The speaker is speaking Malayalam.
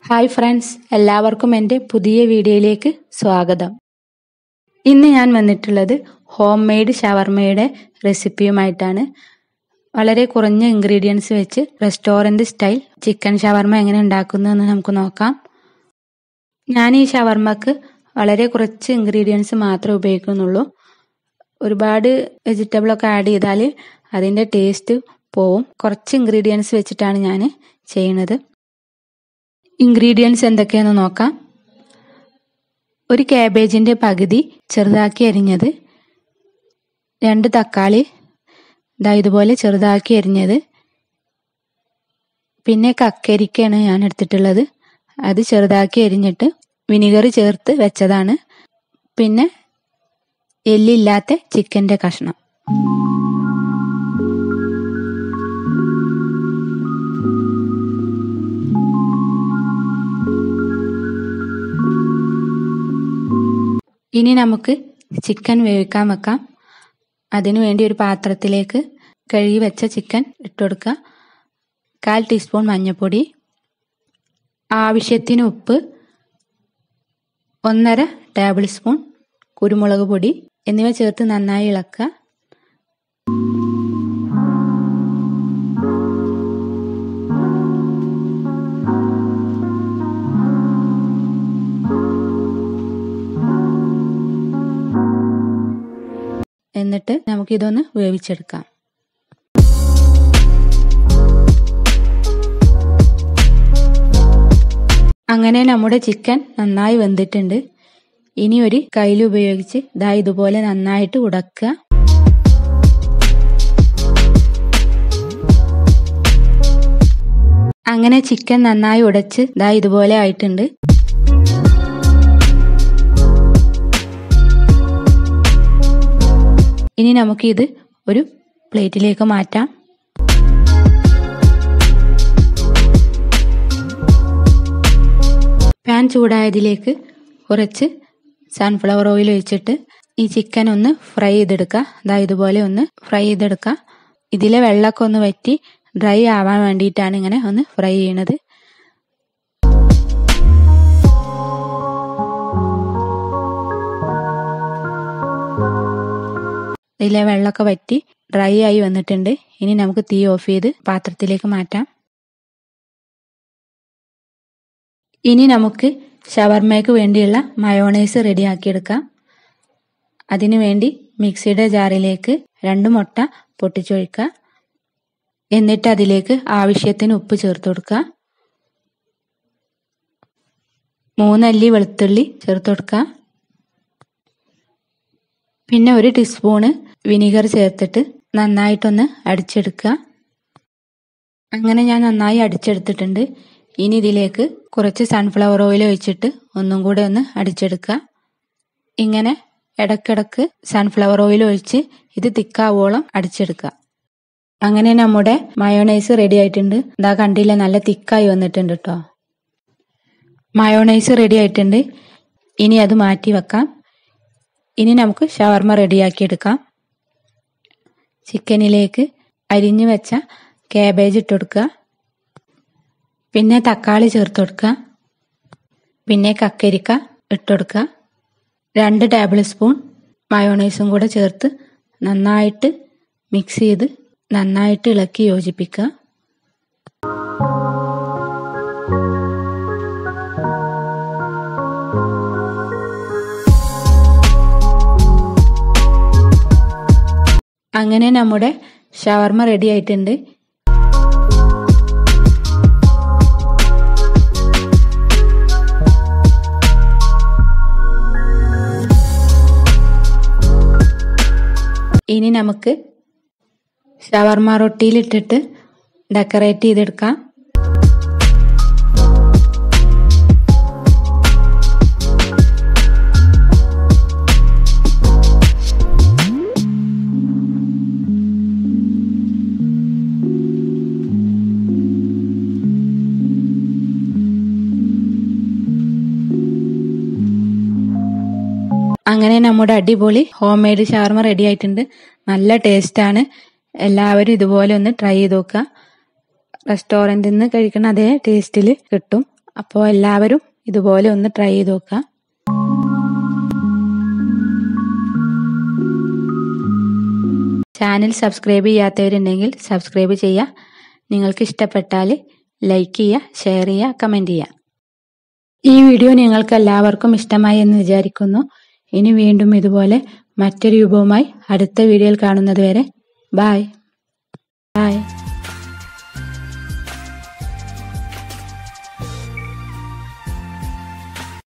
ഹായ് ഫ്രണ്ട്സ് എല്ലാവർക്കും എൻ്റെ പുതിയ വീഡിയോയിലേക്ക് സ്വാഗതം ഇന്ന് ഞാൻ വന്നിട്ടുള്ളത് ഹോം മെയ്ഡ് ഷവർമയുടെ റെസിപ്പിയുമായിട്ടാണ് വളരെ കുറഞ്ഞ ഇൻഗ്രീഡിയൻസ് വെച്ച് റെസ്റ്റോറൻറ്റ് സ്റ്റൈൽ ചിക്കൻ ഷവർമ എങ്ങനെ ഉണ്ടാക്കുന്നതെന്ന് നമുക്ക് നോക്കാം ഞാൻ ഈ ഷവർമക്ക് വളരെ കുറച്ച് ഇൻഗ്രീഡിയൻസ് മാത്രമേ ഉപയോഗിക്കുന്നുള്ളൂ ഒരുപാട് വെജിറ്റബിളൊക്കെ ആഡ് ചെയ്താൽ അതിൻ്റെ ടേസ്റ്റ് പോവും കുറച്ച് ഇൻഗ്രീഡിയൻസ് വെച്ചിട്ടാണ് ഞാൻ ചെയ്യുന്നത് ഇൻഗ്രീഡിയൻസ് എന്തൊക്കെയാണെന്ന് നോക്കാം ഒരു കാബേജിൻ്റെ പകുതി ചെറുതാക്കി അരിഞ്ഞത് രണ്ട് തക്കാളി ഇതാ ഇതുപോലെ ചെറുതാക്കി അരിഞ്ഞത് പിന്നെ കക്കരിക്കയാണ് ഞാൻ എടുത്തിട്ടുള്ളത് അത് ചെറുതാക്കി അരിഞ്ഞിട്ട് വിനിഗർ ചേർത്ത് വെച്ചതാണ് പിന്നെ എല്ലില്ലാത്ത ചിക്കൻ്റെ കഷ്ണം ഇനി നമുക്ക് ചിക്കൻ വേവിക്കാൻ വെക്കാം അതിനു വേണ്ടി ഒരു പാത്രത്തിലേക്ക് കഴുകി വെച്ച ചിക്കൻ ഇട്ടുകൊടുക്കുക കാൽ ടീസ്പൂൺ മഞ്ഞൾപ്പൊടി ആവശ്യത്തിന് ഉപ്പ് ഒന്നര ടേബിൾ സ്പൂൺ കുരുമുളക് പൊടി എന്നിവ ചേർത്ത് നന്നായി ഇളക്കുക എന്നിട്ട് നമുക്കിതൊന്ന് വേവിച്ചെടുക്കാം അങ്ങനെ നമ്മുടെ ചിക്കൻ നന്നായി വെന്തിട്ടുണ്ട് ഇനി ഒരു കയ്യിൽ ഉപയോഗിച്ച് ദാ ഇതുപോലെ നന്നായിട്ട് ഉടക്കുക അങ്ങനെ ചിക്കൻ നന്നായി ഉടച്ച് ദാ ഇതുപോലെ ആയിട്ടുണ്ട് ഇനി നമുക്കിത് ഒരു പ്ലേറ്റിലേക്ക് മാറ്റാം പാൻ ചൂടായതിലേക്ക് കുറച്ച് സൺഫ്ലവർ ഓയിൽ ഒഴിച്ചിട്ട് ഈ ചിക്കൻ ഒന്ന് ഫ്രൈ ചെയ്തെടുക്കുക അതാ ഇതുപോലെ ഒന്ന് ഫ്രൈ ചെയ്തെടുക്കുക ഇതിലെ വെള്ളമൊക്കെ ഒന്ന് വറ്റി ഡ്രൈ ആവാൻ വേണ്ടിയിട്ടാണ് ഇങ്ങനെ ഒന്ന് ഫ്രൈ ചെയ്യണത് ഇതിലെ വെള്ളമൊക്കെ വറ്റി ഡ്രൈ ആയി വന്നിട്ടുണ്ട് ഇനി നമുക്ക് തീ ഓഫ് ചെയ്ത് പാത്രത്തിലേക്ക് മാറ്റാം ഇനി നമുക്ക് ഷവർമയ്ക്ക് വേണ്ടിയുള്ള മയോണൈസ് റെഡിയാക്കിയെടുക്കാം അതിനു വേണ്ടി മിക്സിയുടെ ജാറിലേക്ക് രണ്ട് മുട്ട പൊട്ടിച്ചൊഴിക്കുക എന്നിട്ട് അതിലേക്ക് ആവശ്യത്തിന് ഉപ്പ് ചേർത്ത് കൊടുക്കുക മൂന്നല്ലി വെളുത്തുള്ളി ചേർത്ത് കൊടുക്കുക പിന്നെ ഒരു ടീസ്പൂണ് വിനീഗർ ചേർത്തിട്ട് നന്നായിട്ടൊന്ന് അടിച്ചെടുക്കുക അങ്ങനെ ഞാൻ നന്നായി അടിച്ചെടുത്തിട്ടുണ്ട് ഇനി ഇതിലേക്ക് കുറച്ച് സൺഫ്ലവർ ഓയിൽ ഒഴിച്ചിട്ട് ഒന്നും കൂടെ ഒന്ന് അടിച്ചെടുക്കുക ഇങ്ങനെ ഇടക്കിടക്ക് സൺഫ്ലവർ ഓയിൽ ഒഴിച്ച് ഇത് തിക്കാവോളം അടിച്ചെടുക്കുക അങ്ങനെ നമ്മുടെ മയോണൈസ് റെഡി ആയിട്ടുണ്ട് ഇതാ കണ്ടില്ല നല്ല തിക്കായി വന്നിട്ടുണ്ട് കേട്ടോ മയോണൈസ് റെഡി ആയിട്ടുണ്ട് ഇനി അത് മാറ്റി വെക്കാം ഇനി നമുക്ക് ഷവർമ റെഡിയാക്കി എടുക്കാം ചിക്കനിലേക്ക് അരിഞ്ഞു വെച്ച കാബേജ് ഇട്ട് കൊടുക്കുക പിന്നെ തക്കാളി ചേർത്ത് കൊടുക്കുക പിന്നെ കക്കരിക്ക ഇട്ട് കൊടുക്കുക രണ്ട് ടേബിൾ സ്പൂൺ മയോണൈസും കൂടെ ചേർത്ത് നന്നായിട്ട് മിക്സ് ചെയ്ത് നന്നായിട്ട് ഇളക്കി യോജിപ്പിക്കുക അങ്ങനെ നമ്മുടെ ഷവർമ റെഡി ആയിട്ടുണ്ട് ഇനി നമുക്ക് ഷവർമ റൊട്ടിയിലിട്ടിട്ട് ഡെക്കറേറ്റ് ചെയ്തെടുക്കാം അങ്ങനെ നമ്മുടെ അടിപൊളി ഹോം മെയ്ഡ് ഷവർമ റെഡി ആയിട്ടുണ്ട് നല്ല ടേസ്റ്റാണ് എല്ലാവരും ഇതുപോലെ ഒന്ന് ട്രൈ ചെയ്ത് നോക്കുക റെസ്റ്റോറൻറ്റിൽ നിന്ന് കഴിക്കുന്ന അതേ ടേസ്റ്റിൽ കിട്ടും അപ്പോൾ എല്ലാവരും ഇതുപോലെ ഒന്ന് ട്രൈ ചെയ്ത് നോക്കുക ചാനൽ സബ്സ്ക്രൈബ് ചെയ്യാത്തവരുണ്ടെങ്കിൽ സബ്സ്ക്രൈബ് ചെയ്യുക നിങ്ങൾക്ക് ഇഷ്ടപ്പെട്ടാൽ ലൈക്ക് ചെയ്യുക ഷെയർ ചെയ്യുക കമൻറ്റ് ചെയ്യുക ഈ വീഡിയോ നിങ്ങൾക്ക് എല്ലാവർക്കും ഇഷ്ടമായി എന്ന് വിചാരിക്കുന്നു ഇനി വീണ്ടും ഇതുപോലെ മറ്റൊരു രൂപവുമായി അടുത്ത വീഡിയോയിൽ കാണുന്നത് വരെ ബായ് ബായ്